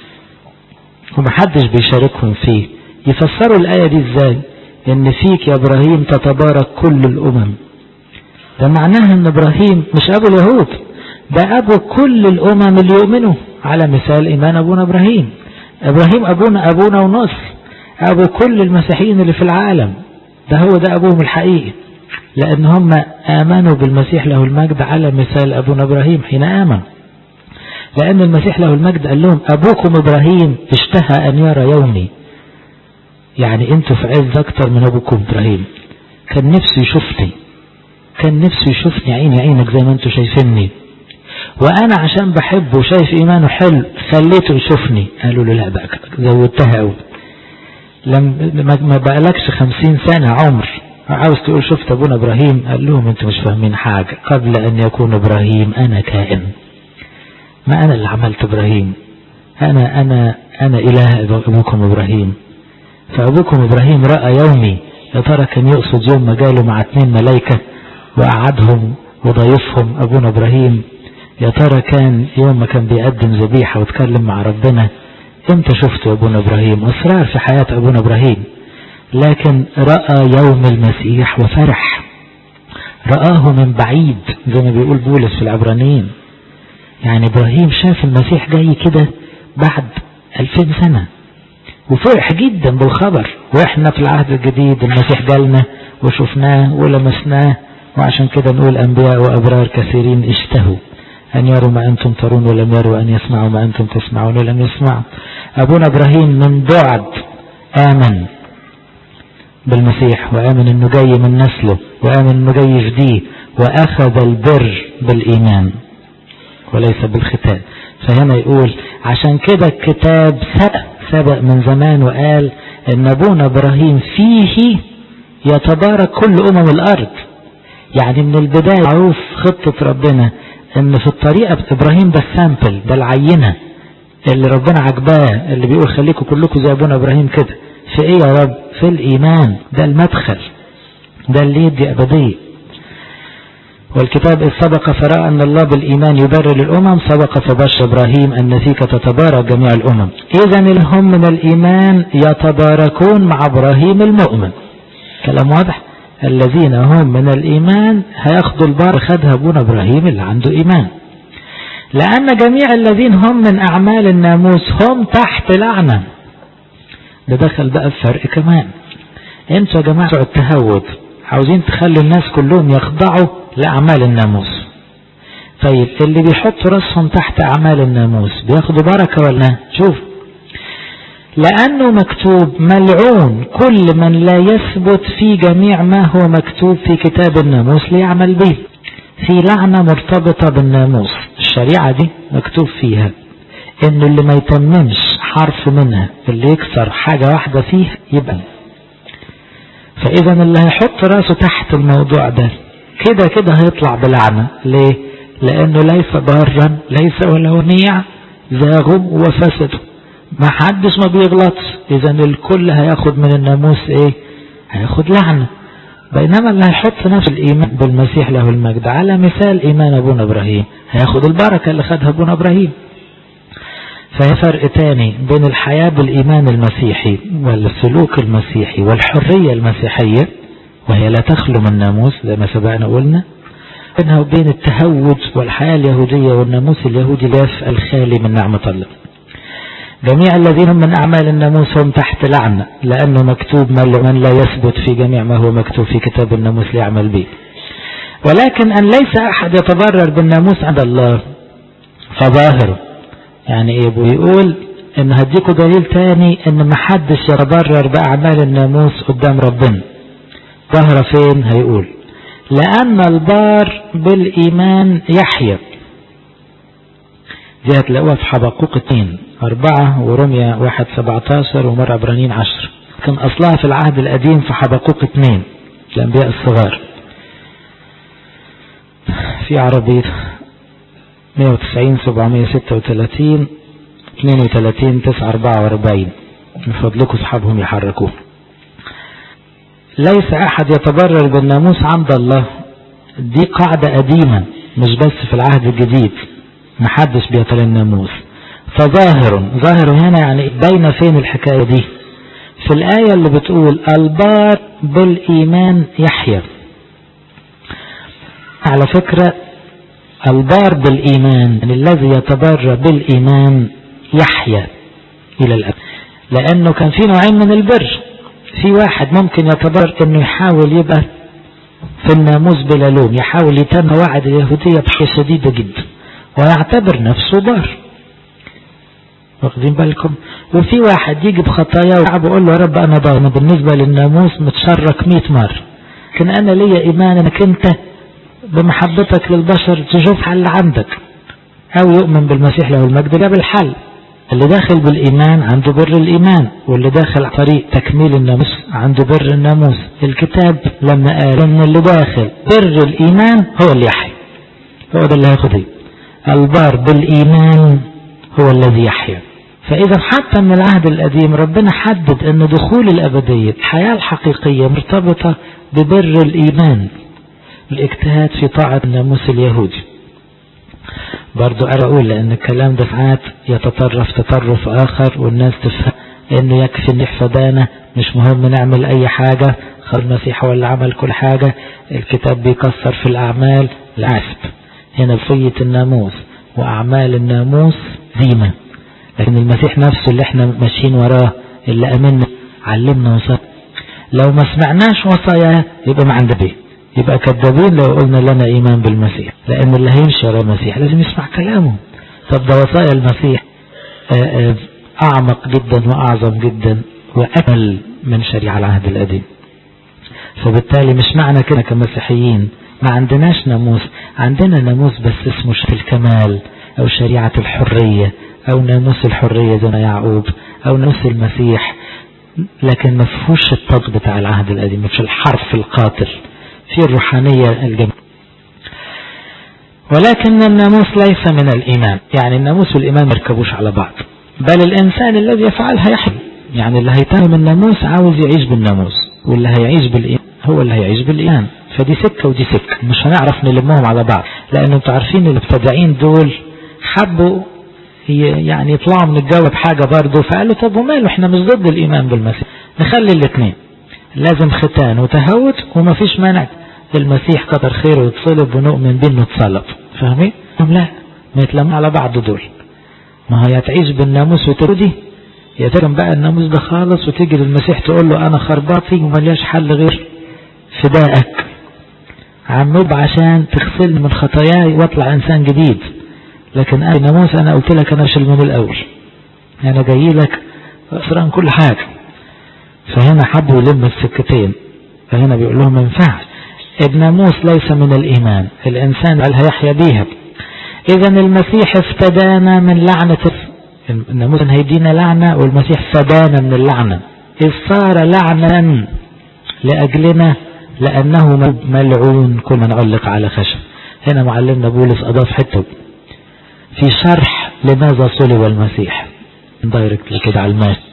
ومحدش بيشاركهم فيه يفسروا الآية دي ازاي ان فيك يا ابراهيم تتبارك كل الامم ده معناها ان ابراهيم مش ابو اليهود ده ابو كل الامم اللي يؤمنوا على مثال ايمان ابونا ابراهيم ابراهيم ابونا ابونا ونص ابو كل المسيحيين اللي في العالم ده هو ده ابوهم الحقيقي لان هم امنوا بالمسيح له المجد على مثال ابونا ابراهيم حين امن لان المسيح له المجد قال لهم ابوكم ابراهيم اشتهى ان يرى يومي يعني انتوا في عز اكتر من ابوكم ابراهيم كان نفسه يشوفني كان نفسه يشوفني عيني عينك زي ما انتوا شايفيني وانا عشان بحبه وشايف ايمانه حلو خليته يشوفني قالوا له لا بقى زودتها قوي لم ما بقالكش خمسين سنة عمر عاوز تقول شفت ابونا ابراهيم قال لهم انتوا مش فاهمين حاجة قبل ان يكون ابراهيم انا كائن ما انا اللي عملت ابراهيم انا انا انا اله ابوكم ابراهيم فأبوكم إبراهيم رأى يومي يا ترى كان يقصد يوم ما جاله مع اتنين ملايكة وقعدهم وضيفهم أبونا إبراهيم يا ترى كان يوم ما كان بيقدم ذبيحة واتكلم مع ربنا امتى شفته أبونا إبراهيم أسرار في حياة أبونا إبراهيم لكن رأى يوم المسيح وفرح رآه من بعيد زي ما بيقول بولس في العبرانيين يعني إبراهيم شاف المسيح جاي كده بعد ألفين سنة وفرح جدا بالخبر واحنا في العهد الجديد المسيح جالنا وشفناه ولمسناه وعشان كده نقول انبياء وابرار كثيرين اشتهوا ان يروا ما انتم ترون ولم يروا ان يسمعوا ما انتم تسمعون ولم يسمعوا ابونا ابراهيم من بعد امن بالمسيح وامن انه جاي من نسله وامن انه جاي يفديه واخذ البر بالايمان وليس بالختان فهنا يقول عشان كده الكتاب سبق سبق من زمان وقال ان ابونا ابراهيم فيه يتبارك كل امم الارض يعني من البداية معروف خطة ربنا ان في الطريقة ابراهيم ده السامبل ده العينة اللي ربنا عجباه اللي بيقول خليكم كلكم زي ابونا ابراهيم كده في ايه يا رب في الايمان ده المدخل ده اللي يدي ابديه والكتاب إذ سبق فرأى أن الله بالإيمان يبرر الأمم سبق فبشر إبراهيم أن فيك تتبارك جميع الأمم إذا هم من الإيمان يتباركون مع إبراهيم المؤمن كلام واضح الذين هم من الإيمان هياخدوا البار خدها أبونا إبراهيم اللي عنده إيمان لأن جميع الذين هم من أعمال الناموس هم تحت لعنة ده دخل بقى الفرق كمان انتوا يا جماعة التهود عاوزين تخلوا الناس كلهم يخضعوا لأعمال الناموس طيب اللي بيحطوا راسهم تحت أعمال الناموس بياخدوا بركة ولا شوف لأنه مكتوب ملعون كل من لا يثبت في جميع ما هو مكتوب في كتاب الناموس ليعمل به في لعنة مرتبطة بالناموس الشريعة دي مكتوب فيها انه اللي ما يتممش حرف منها اللي يكسر حاجة واحدة فيه يبقى فاذا اللي هيحط راسه تحت الموضوع ده كده كده هيطلع بلعنة ليه لانه ليس ضارا ليس ولا ونيع زاغوا وفسدوا ما حدش ما بيغلطش اذا الكل هياخد من الناموس ايه هياخد لعنة بينما اللي هيحط نفس الايمان بالمسيح له المجد على مثال ايمان ابونا ابراهيم هياخد البركة اللي خدها ابونا ابراهيم فهي فرق تاني بين الحياة بالإيمان المسيحي والسلوك المسيحي والحرية المسيحية وهي لا تخلو من الناموس زي ما سبقنا قلنا بينها وبين التهود والحياة اليهودية والناموس اليهودي لاف الخالي من نعمة الله جميع الذين هم من أعمال الناموس هم تحت لعنة لأنه مكتوب من لا يثبت في جميع ما هو مكتوب في كتاب الناموس ليعمل به ولكن أن ليس أحد يتبرر بالناموس عند الله فظاهر يعني ايه بيقول ان هديكوا دليل تاني ان ما حدش يتبرر باعمال الناموس قدام ربنا ظهر فين هيقول لان البار بالايمان يحيى دي هتلاقوها في حبقوق اتنين أربعة ورمية واحد سبعتاشر ومرة عبرانيين عشر كان أصلها في العهد القديم في حبقوق اتنين الأنبياء الصغار في عربية 190 736 32 944 من فضلكم اصحابهم يحركوه ليس احد يتبرر بالناموس عند الله دي قاعدة قديمة مش بس في العهد الجديد محدش بيطل الناموس فظاهر ظاهر هنا يعني باينه فين الحكاية دي في الآية اللي بتقول البار بالإيمان يحيى على فكرة البار بالإيمان يعني الذي يتبرى بالإيمان يحيا إلى الأبد لأنه كان في نوعين من البر في واحد ممكن يتبرر أنه يحاول يبقى في الناموس بلا لوم يحاول يتم وعد اليهودية بحاجة شديدة جدا ويعتبر نفسه بار واخدين بالكم وفي واحد يجي بخطايا ويلعب ويقول له يا رب انا ضامن بالنسبة للناموس متشرك 100 مرة لكن انا ليا ايمان انك انت بمحبتك للبشر تشوف حل عندك او يؤمن بالمسيح له المجد ده بالحل اللي داخل بالايمان عنده بر الايمان واللي داخل طريق تكميل الناموس عنده بر الناموس الكتاب لما قال ان اللي داخل بر الايمان هو اللي يحيى هو ده اللي هياخد ايه البار بالايمان هو الذي يحيا فإذا حتى من العهد القديم ربنا حدد أن دخول الأبدية الحياة الحقيقية مرتبطة ببر الإيمان الاجتهاد في طاعة الناموس اليهودي برضو أنا أقول لأن الكلام ده ساعات يتطرف تطرف آخر والناس تفهم أنه يكفي أن فدانا مش مهم نعمل أي حاجة خير المسيح هو اللي عمل كل حاجة الكتاب بيكسر في الأعمال العسب هنا بصية الناموس وأعمال الناموس ديمة لكن المسيح نفسه اللي احنا ماشيين وراه اللي أمنا علمنا وصايا لو ما سمعناش وصايا يبقى ما عند بيه يبقى كذابين لو قلنا لنا إيمان بالمسيح لأن اللي هيمشي ورا المسيح لازم يسمع كلامه طب ده وصايا المسيح أعمق جدا وأعظم جدا وأكمل من شريعة العهد القديم فبالتالي مش معنى كده كمسيحيين ما عندناش ناموس عندنا ناموس بس اسمه الكمال أو شريعة الحرية أو ناموس الحرية زي ما يعقوب أو ناموس المسيح لكن ما فيهوش الطبق بتاع العهد القديم مش الحرف القاتل في الروحانية الجميلة ولكن الناموس ليس من الإيمان يعني الناموس والإيمان ما يركبوش على بعض بل الإنسان الذي يفعلها يحب يعني اللي هيتهم الناموس عاوز يعيش بالناموس واللي هيعيش بالإيمان هو اللي هيعيش بالإيمان فدي سكة ودي سكة مش هنعرف نلمهم على بعض لأن انتوا عارفين المبتدعين دول حبوا يعني يطلعوا من الجو بحاجة برضه فقالوا طب وماله احنا مش ضد الإيمان بالمسيح نخلي الاثنين لازم ختان وتهوت وما فيش مانع المسيح كتر خيره يتصلب ونؤمن بيه انه اتصلب فاهمين؟ لا ما يتلموا على بعض دول ما هو يا تعيش بالناموس وتردي يا ترم بقى الناموس ده خالص وتيجي للمسيح تقول له انا خرباطي وملياش حل غير فدائك عمود عشان تغسلني من خطاياي واطلع انسان جديد لكن انا ناموس انا قلت لك انا اشيل من الاول انا جاي لك اسران كل حاجه فهنا حبوا يلم السكتين فهنا بيقول لهم ما ينفعش الناموس ليس من الايمان الانسان قال هيحيا بيها اذا المسيح افتدانا من لعنه الناموس هيدينا لعنه والمسيح فدانا من اللعنه اذ صار لعنا لاجلنا لأنه ملعون كل من علق على خشب هنا معلمنا بولس أضاف حته في شرح لماذا صلب المسيح دايركت كده على الماس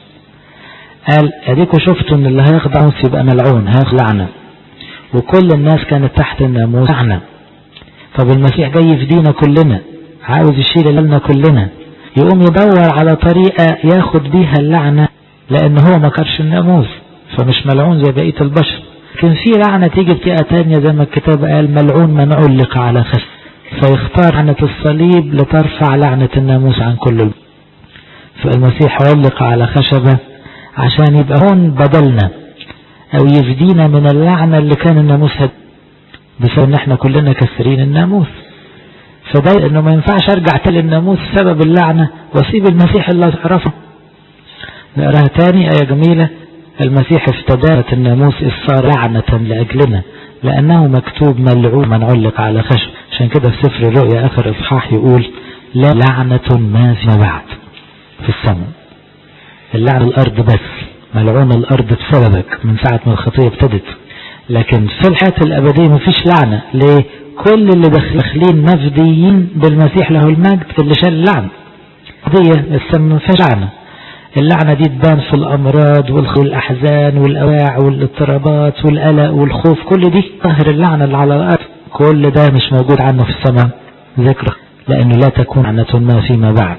قال اديكوا شفتوا ان اللي هيخضع ناموس يبقى ملعون هياخد لعنه وكل الناس كانت تحت الناموس لعنه طب المسيح جاي يفدينا كلنا عاوز يشيل لنا كلنا يقوم يدور على طريقه ياخد بيها اللعنه لان هو ما كرش الناموس فمش ملعون زي بقيه البشر لكن في لعنة تيجي بطريقة تانية زي ما الكتاب قال ملعون من علق على خشب فيختار لعنة الصليب لترفع لعنة الناموس عن كل الب... فالمسيح علق على خشبة عشان يبقى هون بدلنا او يفدينا من اللعنة اللي كان الناموس هد بسبب ان احنا كلنا كسرين الناموس فده انه ما ينفعش ارجع تاني الناموس سبب اللعنة واسيب المسيح اللي اعرفه نقراها تاني آية جميلة المسيح افتدارت الناموس إذ صار لعنة لأجلنا لأنه مكتوب ملعون من علق على خشب عشان كده في سفر الرؤيا آخر إصحاح يقول لا لعنة ما فيما بعد في السماء اللعنة الأرض بس ملعون الأرض بسببك من ساعة ما الخطية ابتدت لكن في الحياة الأبدية مفيش لعنة ليه؟ كل اللي داخلين مفديين بالمسيح له المجد اللي شال اللعنة قضية السماء ما فيهاش لعنة اللعنة دي تبان في الأمراض والأحزان والأواع والاضطرابات والقلق والخوف كل دي ظاهر اللعنة اللي على الأرض كل ده مش موجود عنه في السماء ذكر لأنه لا تكون عنة ما فيما بعد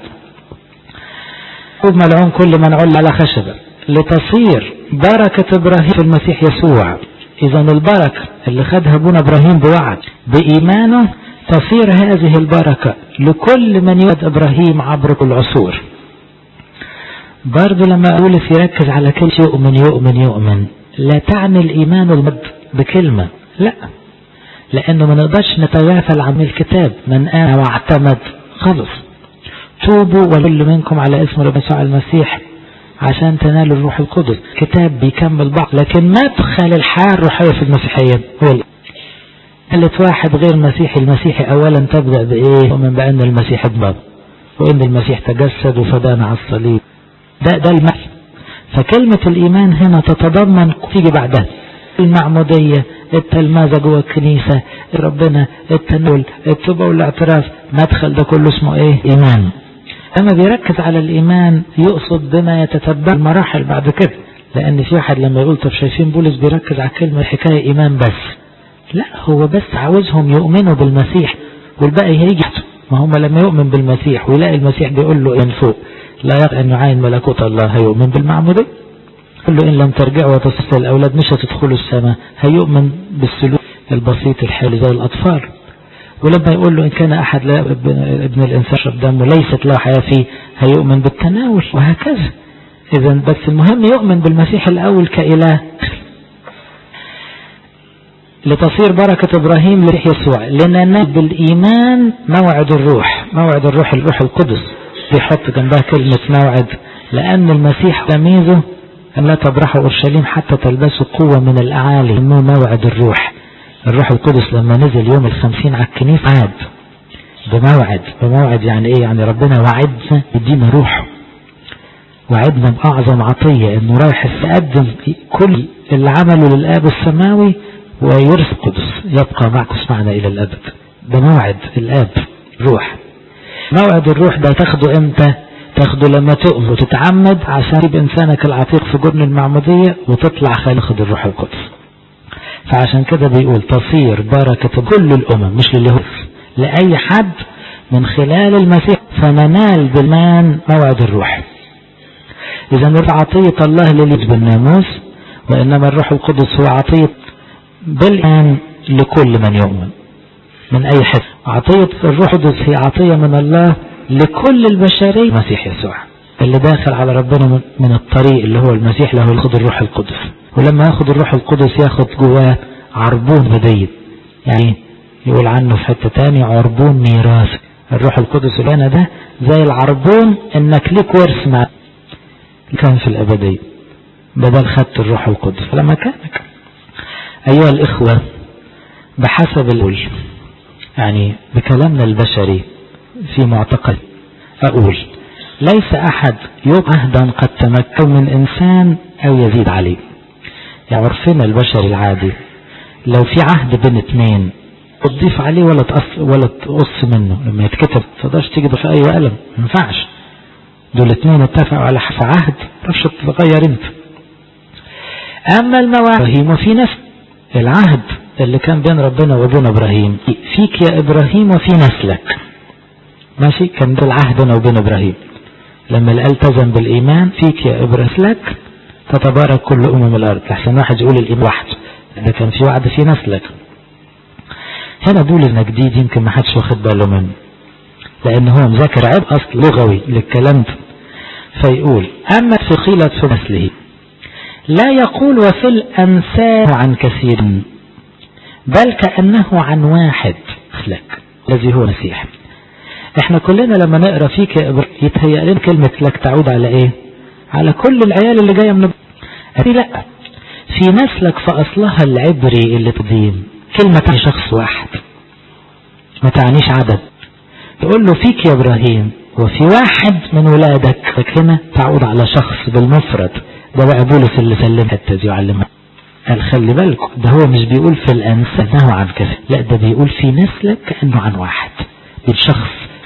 ملعون كل من عل على خشبة لتصير بركة إبراهيم في المسيح يسوع إذا البركة اللي خدها أبونا إبراهيم بوعد بإيمانه تصير هذه البركة لكل من يود إبراهيم عبر العصور برضه لما أقول يركز على كل شيء يؤمن يؤمن يؤمن لا تعني الإيمان المد بكلمة لا لأنه ما نقدرش نتغافل عن الكتاب من آمن واعتمد خلص توبوا وكل منكم على اسم رب يسوع المسيح عشان تنالوا الروح القدس كتاب بيكمل بعض لكن مدخل الحياة الروحية في المسيحية هو قالت واحد غير مسيحي المسيحي أولا تبدأ بإيه ومن بأن المسيح اتباب وإن المسيح تجسد وفدانا على الصليب ده ده المعنى فكلمة الإيمان هنا تتضمن تيجي بعدها المعمودية التلمذة جوه الكنيسة ربنا التناول التوبة والاعتراف مدخل ده كله اسمه ايه إيمان لما بيركز على الإيمان يقصد بما يتتبع المراحل بعد كده لأن في واحد لما يقول طب شايفين بولس بيركز على كلمة حكاية إيمان بس لا هو بس عاوزهم يؤمنوا بالمسيح والباقي هيجي ما هم لما يؤمن بالمسيح ويلاقي المسيح بيقول له من فوق لا يرى أن يعاين ملكوت الله هيؤمن بالمعمودية قال له إن لم ترجعوا وتصل الأولاد مش هتدخلوا السماء هيؤمن بالسلوك البسيط الحلو زي الأطفال ولما يقول له إن كان أحد لا ابن الإنسان شرب دمه ليست له حياة فيه هيؤمن بالتناول وهكذا إذا بس المهم يؤمن بالمسيح الأول كإله لتصير بركة إبراهيم لريح يسوع لأن بالإيمان موعد الروح موعد الروح الروح القدس بيحط جنبها كلمة موعد لأن المسيح تميزه أن لا تبرحوا أورشليم حتى تلبسوا قوة من الأعالي إنه موعد الروح الروح القدس لما نزل يوم الخمسين على الكنيسة عاد بموعد بموعد يعني إيه يعني ربنا وعدنا يدينا روحه وعدنا بأعظم عطية إنه رايح يقدم كل اللي عمله للآب السماوي ويرث قدس يبقى معكم معنا إلى الأبد بموعد الآب روح موعد الروح ده تاخده امتى تاخده لما تؤمن وتتعمد عشان يبقى انسانك العتيق في جبن المعمودية وتطلع خالق الروح القدس فعشان كده بيقول تصير بركة كل الأمم مش لليهود لأي حد من خلال المسيح فننال بالمان موعد الروح إذا عطية الله لليد بالناموس وإنما الروح القدس هو عطية بالآن لكل من يؤمن من أي حد عطية الروح القدس هي عطية من الله لكل البشرية المسيح يسوع اللي داخل على ربنا من الطريق اللي هو المسيح له ياخد الروح القدس ولما ياخد الروح القدس ياخد جواه عربون بديل يعني يقول عنه في حتة تاني عربون ميراث الروح القدس اللي أنا ده زي العربون انك ليك ورث مع كان في الأبدية بدل خدت الروح القدس فلما كانك أيها الإخوة بحسب الأول يعني بكلامنا البشري في معتقد أقول ليس أحد يبقى عهدا قد تمكن من إنسان أو يزيد عليه يعني عرفنا البشري العادي لو في عهد بين اثنين تضيف عليه ولا تقص ولا تقص منه لما يتكتب تقدرش تيجي في أي قلم ما ينفعش دول اثنين اتفقوا على حف عهد تقدرش تغير انت أما المواعيد إبراهيم وفي نفس العهد اللي كان بين ربنا وبين إبراهيم فيك يا إبراهيم وفي نسلك ماشي كان ده العهد بينه وبين إبراهيم لما التزم بالإيمان فيك يا إبراهيم نسلك تتبارك كل أمم الأرض لحسن واحد يقول الإيمان وحده ده كان في وعد في نسلك هنا بولس جديد يمكن ما حدش واخد باله منه لأن هو مذاكر عيب أصل لغوي للكلام ده فيقول أما ثقيلة في نسله لا يقول وفي الأنساب عن كثير بل كأنه عن واحد مثلك الذي هو مسيح احنا كلنا لما نقرا فيك يا ابراهيم يتهيأ لنا كلمة لك تعود على ايه على كل العيال اللي جاية من أبي لا في نسلك فأصلها العبري اللي تدين كلمة تعني شخص واحد ما تعنيش عدد تقول له فيك يا إبراهيم وفي واحد من ولادك هنا تعود على شخص بالمفرد ده بقى بولس اللي سلم الحته دي وعلمها قال خلي بالكم ده هو مش بيقول في الأنساب انه عن كذا لا ده بيقول في نسلك كأنه عن واحد بالشخص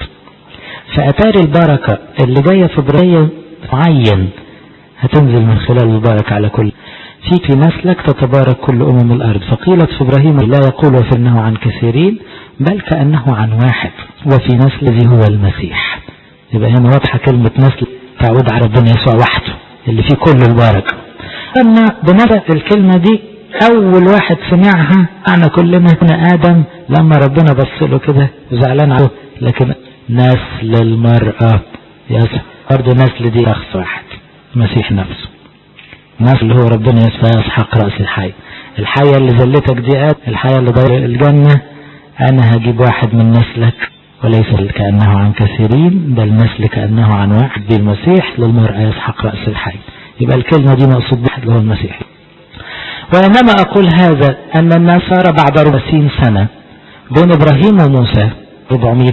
فأتاري البركة اللي جاية في إبراهيم معين هتنزل من خلال البركة على كل فيك في نسلك تتبارك كل أمم الأرض فقيلت في إبراهيم لا يقول وفي أنه عن كثيرين بل كأنه عن واحد وفي نسل ذي هو المسيح يبقى هنا واضحة كلمة نسل تعود على ربنا يسوع وحده اللي فيه كل البركة أما بنفس الكلمة دي أول واحد سمعها أنا كلنا كنا آدم لما ربنا بص له كده زعلان عليه لكن نسل المرأة يسوع برضه نسل دي شخص واحد المسيح نفسه الناس اللي هو ربنا يسحق رأس الحي الحية اللي زلتك دي آد الحية اللي ضيع الجنة أنا هجيب واحد من نسلك وليس كأنه عن كثيرين بل نسل كأنه عن واحد بالمسيح للمرأة يسحق رأس الحي يبقى الكلمة دي مقصود بها اللي هو المسيح وإنما أقول هذا أن الناس صار بعد 40 سنة بين إبراهيم وموسى 400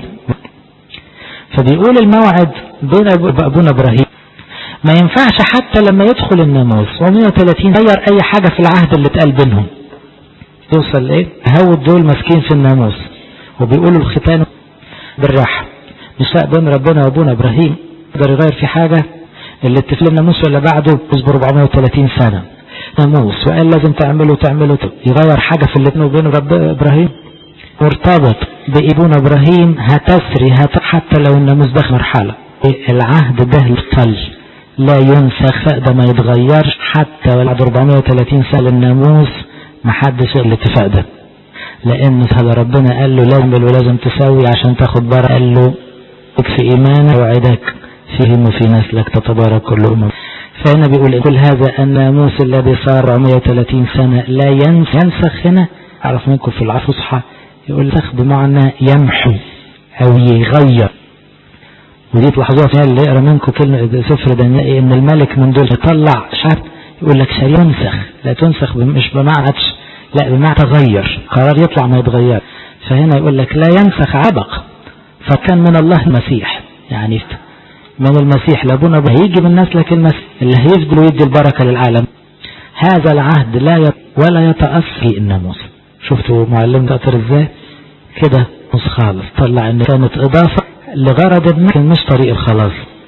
فبيقول الموعد بين أبونا إبراهيم ما ينفعش حتى لما يدخل الناموس و130 غير أي حاجة في العهد اللي اتقال بينهم توصل إيه هود دول ماسكين في الناموس وبيقولوا الختان بالراحة مش بين ربنا وابونا إبراهيم يقدر يغير في حاجة اللي اتفق الناموس ولا بعده يصبر 430 سنة ناموس وقال لازم تعمله تعمله يغير حاجة في اللي بينه وبين رب إبراهيم مرتبط بابونا إبراهيم هتسري هت حتى لو الناموس ده مرحلة العهد ده يبطل لا ينسخ ده ما يتغيرش حتى بعد 430 سنة الناموس ما حدش الاتفاق ده لان هذا ربنا قال له لازم ولازم تسوي عشان تاخد بركة قال له في ايمانك وعدك فيهم وفي نسلك تتبارك كل امم فهنا بيقول كل هذا الناموس الذي صار 130 سنة لا ينسخ هنا أعرف منكم في الفصحى يقول نسخ بمعنى يمحو أو يغير ودي تلاحظوها في اللي يقرا منكم كلمة سفر دانيال إن الملك من دول يطلع شرط يقول لك شريعة تنسخ لا تنسخ مش بمعنى لا بمعنى تغير قرار يطلع ما يتغير فهنا يقول لك لا ينسخ عبق فكان من الله المسيح يعني من المسيح لابونا هيجي من نسلك المسيح اللي هيفضل ويدي البركة للعالم هذا العهد لا يت ولا يتأثر الناموس شفتوا معلم ده ازاي كده نص خالص طلع ان كانت اضافة لغرض ما مش طريق الخلاص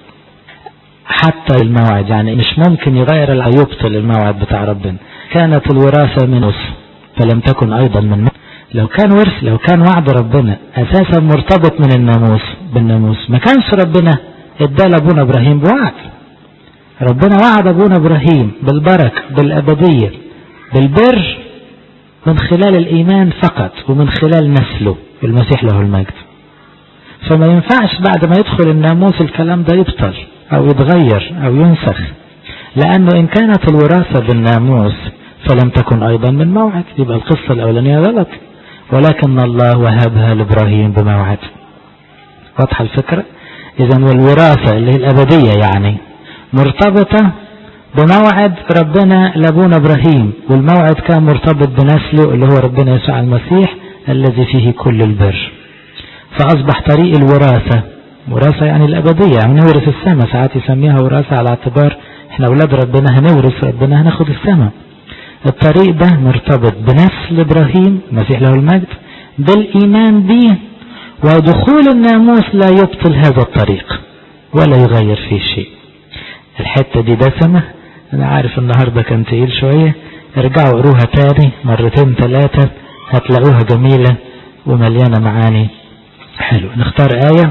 حتى الموعد يعني مش ممكن يغير يبطل الموعد بتاع ربنا كانت الوراثة من نص فلم تكن ايضا من لو كان ورث لو كان وعد ربنا اساسا مرتبط من الناموس بالناموس ما كانش ربنا ادى لابونا ابراهيم بوعد ربنا وعد ابونا ابراهيم بالبركه بالابديه بالبر من خلال الايمان فقط ومن خلال نسله المسيح له المجد فما ينفعش بعد ما يدخل الناموس الكلام ده يبطل او يتغير او ينسخ لانه ان كانت الوراثه بالناموس فلم تكن ايضا من موعد يبقى القصه الاولانيه غلط ولكن الله وهبها لابراهيم بموعد واضحه الفكره اذا والوراثه اللي هي الابديه يعني مرتبطه بموعد ربنا لابونا ابراهيم والموعد كان مرتبط بنسله اللي هو ربنا يسوع المسيح الذي فيه كل البر فاصبح طريق الوراثه وراثه يعني الابديه يعني نورث السماء ساعات يسميها وراثه على اعتبار احنا اولاد ربنا هنورث ربنا هناخد السماء الطريق ده مرتبط بنسل ابراهيم المسيح له المجد بالايمان به ودخول الناموس لا يبطل هذا الطريق ولا يغير فيه شيء الحتة دي دسمة انا عارف النهاردة كان تقيل شوية ارجعوا قروها تاني مرتين ثلاثة هتلاقوها جميلة ومليانة معاني حلو نختار آية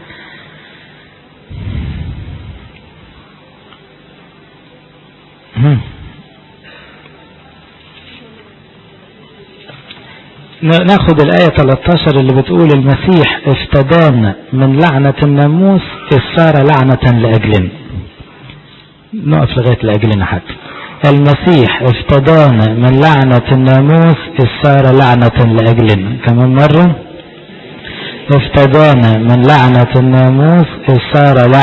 ناخد الآية 13 اللي بتقول المسيح افتدانا من لعنة الناموس إذ صار لعنة لأجلنا نقف لغاية لأجلنا حتى المسيح افتدانا من لعنة الناموس إذ صار لعنة لأجلنا كمان مرة افتدانا من لعنة الناموس إذ صار